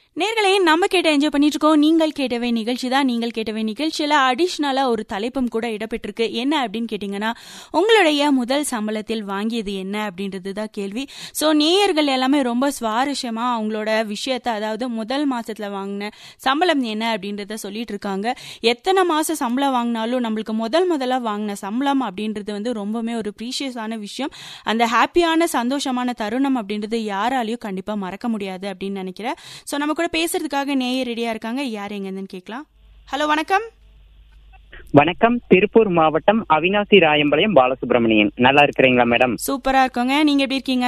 நேர்களே நம்ம கேட்ட என்ஜாய் பண்ணிட்டு இருக்கோம் நீங்கள் கேட்டவே நிகழ்ச்சி தான் நீங்கள் கேட்டவே நிகழ்ச்சியில அடிஷ்னலா ஒரு தலைப்பும் கூட இடம்பெற்றிருக்கு என்ன அப்படின்னு கேட்டீங்கன்னா உங்களுடைய முதல் சம்பளத்தில் வாங்கியது என்ன அப்படின்றது தான் கேள்வி ஸோ நேயர்கள் எல்லாமே ரொம்ப சுவாரஸ்யமா அவங்களோட விஷயத்த அதாவது முதல் மாசத்துல வாங்கின சம்பளம் என்ன அப்படின்றத சொல்லிட்டு இருக்காங்க எத்தனை மாசம் சம்பளம் வாங்கினாலும் நம்மளுக்கு முதல் முதல்ல வாங்கின சம்பளம் அப்படின்றது வந்து ரொம்பவுமே ஒரு ப்ரீஷியஸான விஷயம் அந்த ஹாப்பியான சந்தோஷமான தருணம் அப்படின்றது யாராலையும் கண்டிப்பா மறக்க முடியாது அப்படின்னு நினைக்கிறேன் ஸோ நம்ம கூட பேசுறதுக்காக நேயர் ரெடியா இருக்காங்க யார் எங்கன்னு கேட்கலாம் ஹலோ வணக்கம் வணக்கம் திருப்பூர் மாவட்டம் அவினாசி ராயம்பாளையம் பாலசுப்ரமணியன் நல்லா இருக்கிறீங்களா மேடம் சூப்பரா இருக்கோங்க நீங்க எப்படி இருக்கீங்க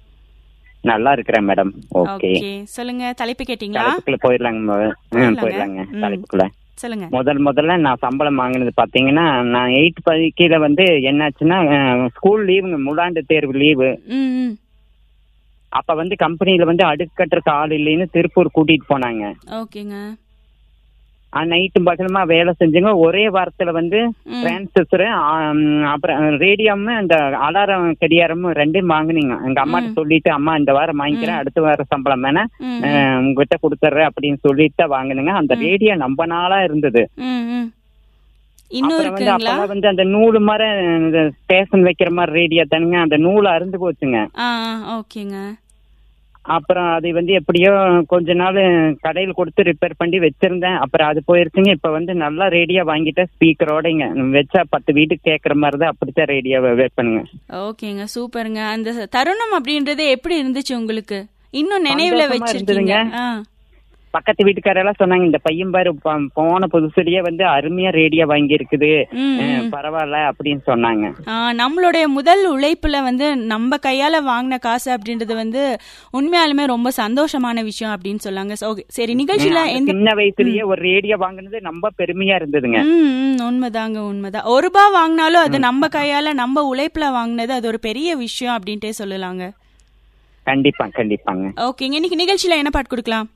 நல்லா இருக்கிறேன் மேடம் ஓகே ஓகே சொல்லுங்க தலைப்பு கேட்டீங்களா தலைப்புக்குள்ள போயிடலாங்க ம- ம், போயிடலாங்க. போயிடலாங்க ம். தலைப்புக்குள்ள சொல்லுங்க முதல் முதல்ல நான் சம்பளம் வாங்கினது பாத்தீங்கன்னா நான் எயிட் படிக்கையில வந்து என்னாச்சுன்னா ஸ்கூல் லீவுங்க முழாண்டு தேர்வு லீவு ம் ம். அப்ப வந்து கம்பெனில வந்து அடுக்கட்டுறக்கு ஆள் இல்லைன்னு திருப்பூர் கூட்டிட்டு போனாங்க ஓகேங்க நைட்டும் பகலுமா வேலை செஞ்சுங்க ஒரே வாரத்துல வந்து ம். டிரான்சிஸ்டர் அப்புறம் ரேடியோமும் இந்த அலாரம் கடியாரமும் ரெண்டையும் வாங்குனீங்க எங்க அம்மாட்ட சொல்லிட்டு அம்மா இந்த வாரம் வாங்கிக்கிறேன் அடுத்த வாரம் சம்பளம் வேணா ம், அஹ், உங்ககிட்ட கொடுத்துட்றேன் அப்படின்னு சொல்லிட்டு தான் வாங்குனுங்க அந்த ரேடியோ ரொம்ப நாளா இருந்தது ம் ம் இன்னும் அப்புறம் வந்து இருக்குங்களா அப்பெல்லாம் வந்து அந்த நூலு மாதிரி ஸ்டேஷன் வைக்கிற மாதிரி ரேடியோ தானுங்க அந்த நூல் அறுந்து போச்சுங்க ஆ ஆ, ஓகேங்க அப்புறம் அது வந்து எப்படியோ கொஞ்ச நாள் கடையில் கொடுத்து ரிப்பேர் பண்ணி வச்சிருந்தேன் அப்புறம் அது போயிருச்சுங்க இப்ப வந்து நல்லா ரேடியோ வாங்கிட்டேன் ஸ்பீக்கரோடைங்க வச்சா பத்து வீட்டுக்கு கேட்கற மாதிரி தான் அப்படித்தான் ரேடியோ வைப்பனுங்க ஓகேங்க சூப்பருங்க அந்த தருணம் அப்படின்றது எப்படி இருந்துச்சு உங்களுக்கு இன்னும் நினைவுல சந்தோஷமா வச்சிருக்கீங்க இருந்ததுங்க. ஆ பக்கத்து வீட்டுக்காரெல்லாம் சொன்னாங்க இந்த பையன் பாரு ப- போன புதுசுலயே வந்து அருமையா ரேடியோ வாங்கி இருக்குது ம், ம். பரவாயில்ல அப்படின்னு சொன்னாங்க ஆ, நம்மளுடைய முதல் உழைப்புல வந்து நம்ம கையால வாங்கின காசு அப்படின்றது வந்து உண்மையாலுமே ரொம்ப சந்தோஷமான விஷயம் அப்படின்னு சொல்லாங்க So, okay. சரி நிகழ்ச்சியில அந்த எந்த சின்ன வயசுலயே ஒரு ரேடியோ வாங்குனது ரொம்ப பெருமையா இருந்ததுங்க ம், ம், உண்மைதாங்க உண்மைதான் ஒரு ரூபாய் வாங்கினாலும் அது நம்ம கையால நம்ம உழைப்புல வாங்கினது அது ஒரு பெரிய விஷயம் அப்படின்ட்டே சொல்லலாங்க கண்டிப்பா கண்டிப்பாங்க ஓகேங்க இன்னைக்கு நிகழ்ச்சியில என்ன பாட்டு கொடுக்கலாம்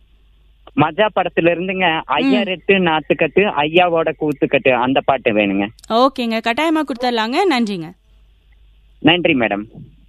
மஜா படத்துல இருந்துங்க ஐயா ரெட்டு நாத்துக்கட்டு ஐயாவோட கூத்துக்கட்டு அந்த பாட்டு வேணுங்க ஓகேங்க கட்டாயமா கொடுத்துடலாங்க நன்றிங்க நன்றி மேடம்